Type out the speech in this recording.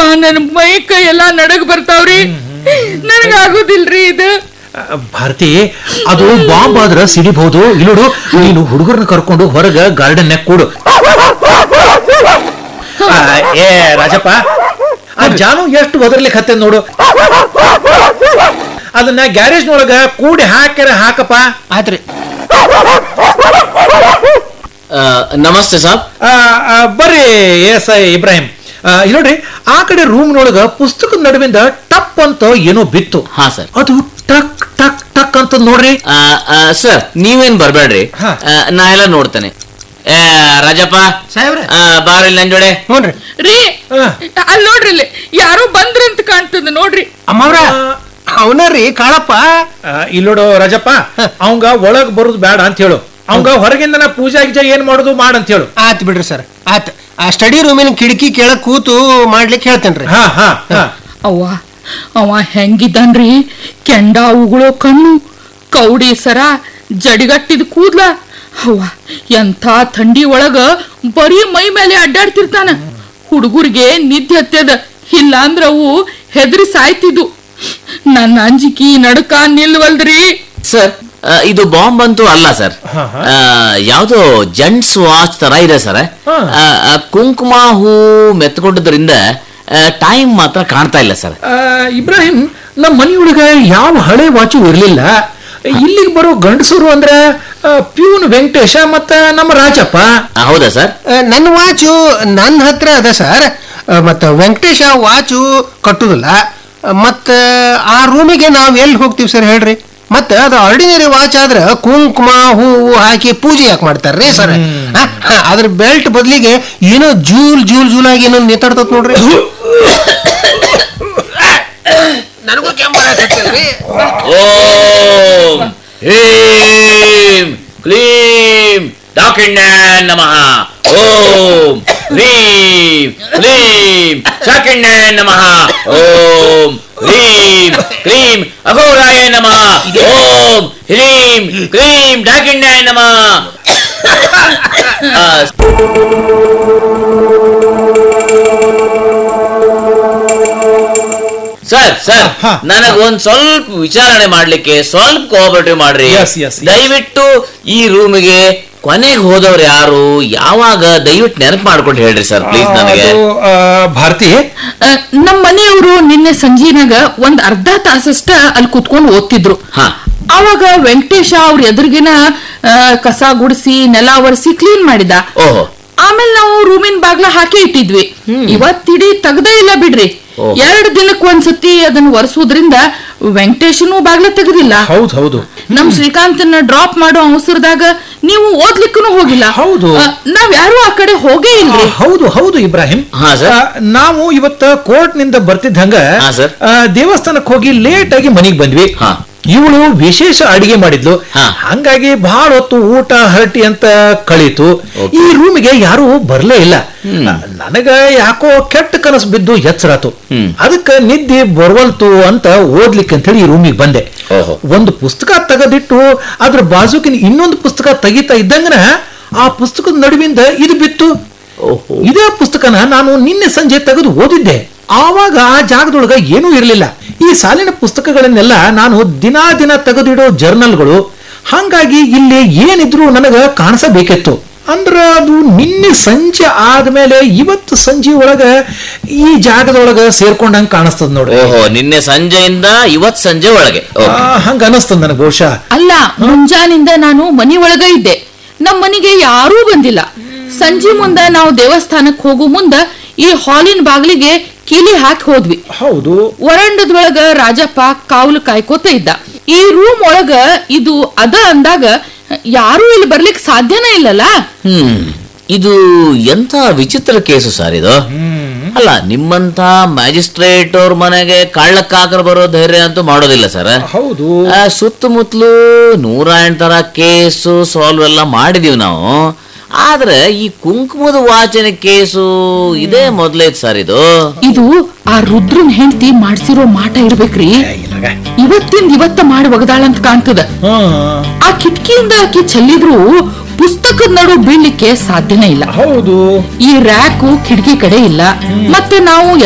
ನನ್ ಮೈ ಕೈ ಎಲ್ಲಾ ನಡಗ್ ಬರ್ತಾವ್ರಿ ನನಗಾಗೋದಿಲ್ರಿ ಇದು ಆ, ಭಾರತಿ ಅದು ಬಾಂಬ್ ಆದ್ರ ಸಿಡಿಬಹುದು ಇಲ್ಲೋಡು ನೀನು ಹುಡುಗರನ್ನ ಕರ್ಕೊಂಡು ಹೊರಗ ಗಾರ್ಡನ್ ಕೂಡು ಆ, ಏ ರಾಜಪ್ಪ ಆ ಜಾನು ಎಷ್ಟು ಒದರ್ಲಿಕ್ಕೆ ಹತ್ತೆ ನೋಡು ಅದನ್ನ ಗ್ಯಾರೇಜ್ ನೊಳಗ ಕೂಡಿ ಹಾಕ್ಯಾರ ಹಾಕಪ್ಪ ಆತ್ರಿ ಆ, ನಮಸ್ತೆ ಸಾಬ್ ಆ, ಆ, ಬರ್ರಿ ಎಸ್ ಐ ಇಬ್ರಾಹಿಂ ಆ, ಇಲ್ಲಿ ನೋಡ್ರಿ ಆ ಕಡೆ ರೂಮ್ ನೊಳಗ ಪುಸ್ತಕದ ನಡುವಿಂದ ಟಪ್ ಅಂತ ಏನೋ ಬಿತ್ತು ಹಾ ಸರ್ ಅದು ಟಕ್ ಟಕ್ ಟಕ್ ಅಂತ ನೋಡ್ರಿ ಆ, ಆ, ಸರ್ ನೀವೇನ್ ಬರ್ಬೇಡ್ರಿ ಹಾ. ಆ, ನಾ ಎಲ್ಲ ನೋಡ್ತೇನೆ ಏ, ರಾಜಪ್ಪ ಸಾಹೇಬ್ರೆ ಆ, ಬಾರಿಲ್ ನನ್ ಜೋಡೆ ಹ್ಞೂನ್ರಿ ರೀ ಆ. ಅಲ್ಲಿ ನೋಡ್ರಿ ಇಲ್ಲಿ ಯಾರೋ ಬಂದ್ರಂತ ಕಾಣ್ತದ ನೋಡ್ರಿ ಅಮ್ಮವ್ರ ಅವನ ರೀ ಕಾಳಪ್ಪ ಆ, ಇಲ್ಲಿ ನೋಡು ರಾಜಪ್ಪ ಅವಂಗ ಒಳಗ್ ಬರುದು ಬೇಡ ಅಂತ ಹೇಳು ಅವಂಗ ಹೊರಗಿಂದ ನಾ ಪೂಜಾ ಗೀಜಾ ಏನ್ ಮಾಡುದು ಮಾಡ್ ಅಂತ ಹೇಳು ಆತ್ ಬಿಡ್ರಿ ಸರ್ ಆತ್ ಆ ಸ್ಟಡಿ ರೂಮಿನ ಕಿಟಕಿ ಕೆಳಗ್ ಕೂತು ಮಾಡ್ಲಿಕ್ಕೆ ಹೇಳ್ತೇನ್ರಿ ಹಾ ಹಾ ಹಾ ಅವ್ವ ಅವ ಹೆಂಗಿದ್ದಾನ್ರಿ ಕೆಂಡ ಉಗುಳೋ ಕಣ್ಣು ಕೌಡಿ ಸರ ಜಡಿಗಟ್ಟಿದ ಕೂದ್ಲ ಅವ್ವ ಎಂಥ ಥಂಡಿ ಒಳಗ ಬರೀ ಮೈ ಮೇಲೆ ಅಡ್ಡಾಡ್ತಿರ್ತಾನ ಹುಡುಗರಿಗೆ ನಿದ್ದೆ ಹತ್ಯದ ಇಲ್ಲ ಅಂದ್ರ ಅವು ಹೆದರಿ ಸಾಯ್ತಿದ್ವು ನನ್ನ ಅಂಜಿಕಿ ನಡಕ ನಿಲ್ವಲ್ದ್ರಿ ಸರ್ ಆ, ಇದು ಬಾಂಬ್ ಅಂತೂ ಅಲ್ಲ ಸರ್ ಹಾ, ಹಾ. ಆ, ಯಾವ್ದೋ ಜೆಂಟ್ಸ್ ವಾಚ್ ತರ ಇದೆ ಸರ್ ಹಾ. ಆ, ಆ, ಕುಂಕುಮ ಹೂ ಮೆತ್ಕೊಂಡಿದ್ರಿಂದ ಟೈಮ್ ಮಾತ್ರ ಕಾಣ್ತಾ ಇಲ್ಲ ಸರ್ ಆ, ಇಬ್ರಾಹಿಂ ನಮ್ಮ ಮನೆಯೊಳಗ ಯಾವ ಹಳೆ ವಾಚು ಇರ್ಲಿಲ್ಲ ಇಲ್ಲಿಗೆ ಬರೋ ಗಂಡಸರು ಅಂದ್ರ ಆ, ಪ್ಯೂನ್ ವೆಂಕಟೇಶ ಮತ್ತ ನಮ್ಮ ರಾಜಪ್ಪ ಆ, ಹೌದಾ ಸರ್ ಆ, ನನ್ನ ವಾಚು ನನ್ನ ಹತ್ರ ಅದ ಸರ್ ಮತ್ತ ವೆಂಕಟೇಶ ವಾಚು ಕಟ್ಟುದಿಲ್ಲ ಮತ್ತ ಆ ರೂಮಿಗೆ ನಾವ್ ಎಲ್ಲಿ ಹೋಗ್ತೀವಿ ಸರ್ ಹೇಳ್ರಿ ಮತ್ತ ಅದು ಆರ್ಡಿನರಿ ವಾಚ್ ಆದ್ರ ಕುಂಕುಮ ಹೂವು ಹಾಕಿ ಪೂಜೆ ಯಾಕೆ ಮಾಡ್ತಾರ್ರಿ ಸರ್ ಅದ್ರ ಬೆಲ್ಟ್ ಬದಲಿಗೆ ಏನೋ ಜೂಲ್ ಜೂಲ್ ಜೂಲ್ ಆಗಿ ಏನೋ ನೇತಾಡ್ತತ್ ನೋಡ್ರಿ ನನಗೂ ಕೆಮ್ಮರಿ ಓಂ ಹ್ರೀಂ ಕ್ಲೀಂ ಡಾಕಿಣ್ಣ ನಮಃ ಓಂ ಹ್ರೀಂ ಕ್ಲೀಂ ಶಾಕಿಣ್ಣ ನಮಃ ಓಂ ಹ್ರೀಂ ಕ್ಲೀಂ ಅಘೋರಾಯ ನಮಃ ಓಂ ಹ್ರೀಂ ಕ್ಲೀಂ ಡಾಕಿಣ್ಣ ನಮಃ ಆ, ಸರ್ ಸರ್ ಹಾ, ನನಗ್ ಒಂದ್ ಸ್ವಲ್ಪ ವಿಚಾರಣೆ ಮಾಡ್ಲಿಕ್ಕೆ ಸ್ವಲ್ಪ ಕೋಆಪರೇಟಿವ್ ಮಾಡ್ರಿ Yes, yes, yes. ದಯವಿಟ್ಟು ಈ ರೂಮಿಗೆ ಕೊನೆಗೆ ಹೋದವ್ರು ಯಾರು ಯಾವಾಗ ದಯವಿಟ್ಟು ನೆನಪು ಮಾಡ್ಕೊಂಡು ಹೇಳ್ರಿ ಸರ್ ಪ್ಲೀಸ್ ನನಗೆ ಅದು ಆ, ಭಾರತಿ ಆ, ನಮ್ ಮನೆಯವರು ನಿನ್ನೆ ಸಂಜೆನಾಗ ಒಂದ್ ಅರ್ಧ ತಾಸಷ್ಟ ಅಲ್ಲಿ ಕುತ್ಕೊಂಡು ಓದ್ತಿದ್ರು ಹಾ. ಅವಾಗ ವೆಂಕಟೇಶ ಅವ್ರ ಎದುರಿಗಿನ ಆ, ಕಸ ಗುಡಿಸಿ ನೆಲ ಒರೆಸಿ ಕ್ಲೀನ್ ಮಾಡಿದ ಓಹೋ ಆಮೇಲೆ ನಾವು ರೂಮಿನ ಬಾಗ್ಲ ಹಾಕಿ ಇಟ್ಟಿದ್ವಿ ಇವತ್ತಿಡೀ ತೆಗ್ದೇ ಇಲ್ಲ ಬಿಡ್ರಿ ಓಹ್. ಎರಡ್ ದಿನಕ್ ಒಂದ್ಸತಿ ಅದನ್ನ ಒರೆಸೋದ್ರಿಂದ ವೆಂಕಟೇಶನು ಬಾಗ್ಲ ತೆಗದಿಲ್ಲ ಹೌದು ಹೌದು ನಮ್ ಶ್ರೀಕಾಂತನ ಡ್ರಾಪ್ ಮಾಡೋ ಅವಸರದಾಗ ನೀವು ಓದ್ಲಿಕ್ಕೂ ಹೋಗಿಲ್ಲ ಹೌದು. ಆ, ನಾವ್ ಯಾರು ಆ ಕಡೆ ಹೋಗೇ ಆ, ಇಲ್ರಿ ಹೌದು ಹೌದು ಇಬ್ರಾಹಿಂ ಹಾ, ಸರ್. ಆ, ನಾವು ಇವತ್ತ ಕೋರ್ಟ್ ನಿಂದ ಬರ್ತಿದ್ದಂಗ ಹಾ, ಸರ್. ಆ, ದೇವಸ್ಥಾನಕ್ಕೆ ಹೋಗಿ ಲೇಟ್ ಆಗಿ ಮನೆಗೆ ಬಂದ್ವಿ ಹಾ. ಇವಳು ವಿಶೇಷ ಅಡಿಗೆ ಮಾಡಿದ್ಲು ಹಾ. ಹಂಗಾಗಿ ಬಹಳ ಹೊತ್ತು ಊಟ ಹರಟಿ ಅಂತ ಕಳೀತು Okay. ಈ ರೂಮಿಗೆ ಯಾರು ಬರ್ಲೇ ಇಲ್ಲ ಆ, ನನಗ ಯಾಕೋ ಕೆಟ್ಟ ಕನಸು ಬಿದ್ದು ಎಚ್ಚರಾತು ಹ್ಮ್. ಅದಕ್ಕ ನಿದ್ದೆ ಬರ್ವಲ್ತು ಅಂತ ಓದ್ಲಿಕ್ಕೆ ಅಂತ ಹೇಳಿ ಈ ರೂಮಿಗೆ ಬಂದೆ ಓಹೋ. ಒಂದು ಪುಸ್ತಕ ತೆಗೆದಿಟ್ಟು ಅದ್ರ ಬಾಜುಕಿನ ಇನ್ನೊಂದು ಪುಸ್ತಕ ತೆಗಿತಾ ಇದ್ದಂಗನ ಆ ಪುಸ್ತಕದ ನಡುವಿಂದ ಇದು ಬಿತ್ತು ಓಹೋ ಇದೇ ಪುಸ್ತಕನ ನಾನು ನಿನ್ನೆ ಸಂಜೆ ತೆಗೆದು ಓದಿದ್ದೆ ಆವಾಗ ಆ ಜಾಗದೊಳಗ ಏನೂ ಇರಲಿಲ್ಲ ಈ ಸಾಲಿನ ಪುಸ್ತಕಗಳನ್ನೆಲ್ಲ ನಾನು ದಿನಾ ದಿನ ತೆಗೆದಿಡೋ ಜರ್ನಲ್ಗಳು ಹಂಗಾಗಿ ಇಲ್ಲಿ ಏನಿದ್ರು ನನಗ ಕಾಣಿಸಬೇಕಿತ್ತು ಅಂದ್ರ ಅದು ನಿನ್ನೆ ಸಂಜೆ ಆದ್ಮೇಲೆ ಇವತ್ತು ಸಂಜೆ ಒಳಗ ಈ ಜಾಗದೊಳಗ ಸೇರ್ಕೊಂಡಂಗ ಕಾಣಿಸ್ತದ ನೋಡ್ರಿ ಓಹೋ ನಿನ್ನೆ ಸಂಜೆಯಿಂದ ಇವತ್ ಸಂಜೆ ಒಳಗೆ ಆ, ಹಂಗ ಅನಸ್ತದ ನನಗೆ ಬಹುಶಃ ಅಲ್ಲ ಮುಂಜಾನಿಂದ ನಾನು ಮನಿ ಒಳಗ ಇದ್ದೆ ನಮ್ ಮನಿಗೆ ಯಾರೂ ಬಂದಿಲ್ಲ ಸಂಜೆ ಮುಂದ ನಾವು ದೇವಸ್ಥಾನಕ್ ಹೋಗೋ ಮುಂದ ಈ ಹಾಲಿನ ಬಾಗಿಲಿಗೆ ಕೀಲಿ ಹಾಕಿ ಹೋದ್ವಿ ಹೌದು ವರಂಡದೊಳಗ ರಾಜಪ್ಪ ಕಾವಲು ಕಾಯ್ಕೋತ ಇದ್ದ ಈ ರೂಮ್ ಒಳಗ ಇದು ಅದ ಅಂದಾಗ ಯಾರೂ ಇಲ್ಲಿ ಬರ್ಲಿಕ್ ಸಾಧ್ಯನೇ ಇಲ್ಲಲ್ಲ ಹ್ಮ್ ಇದು ಎಂತ ವಿಚಿತ್ರ ಕೇಸು ಸರ್ ಇದು ಅಲ್ಲ ನಿಮ್ಮಂತ ಮ್ಯಾಜಿಸ್ಟ್ರೇಟ್ ಅವ್ರ ಮನೆಗೆ ಕಳ್ಳಕ್ಕಾಕರ್ ಬರೋ ಧೈರ್ಯ ಅಂತೂ ಮಾಡೋದಿಲ್ಲ ಸರ್ ಹೌದು ಆ, ಸುತ್ತಮುತ್ತಲು ನೂರ ಎಂಟು ತರ ಕೇಸು ಸಾಲ್ವ್ ಎಲ್ಲ ಮಾಡಿದೀವಿ ನಾವು ಆದ್ರೆ ಈ ಕುಂಕುಮದ ವಾಚನ ಕೇಸು ಇದೇ ಮೊದ್ಲೈತ್ ಸರ್ ಇದು ಇದು ಆ ರುದ್ರನ್ ಹೆಂಡತಿ ಮಾಡ್ಸಿರೋ ಮಾಟ ಇರ್ಬೇಕ್ರಿ ಇವತ್ತಿಂದ ಇವತ್ತ ಮಾಡಿ ಒಗದಾಳಂತ ಕಾಣ್ತದ ಹ್ಮ್ ಆ ಕಿಟಕಿಯಿಂದ ಆಕಿ ಚೆಲ್ಲಿದ್ರು ಪುಸ್ತಕದ ನಡು ಬೀಳ್ಲಿಕ್ಕೆ ಸಾಧ್ಯನೇ ಇಲ್ಲ ಹೌದು ಈ ರ್ಯಾಕು ಕಿಟಕಿ ಕಡೆ ಇಲ್ಲ ಮತ್ತೆ ನಾವು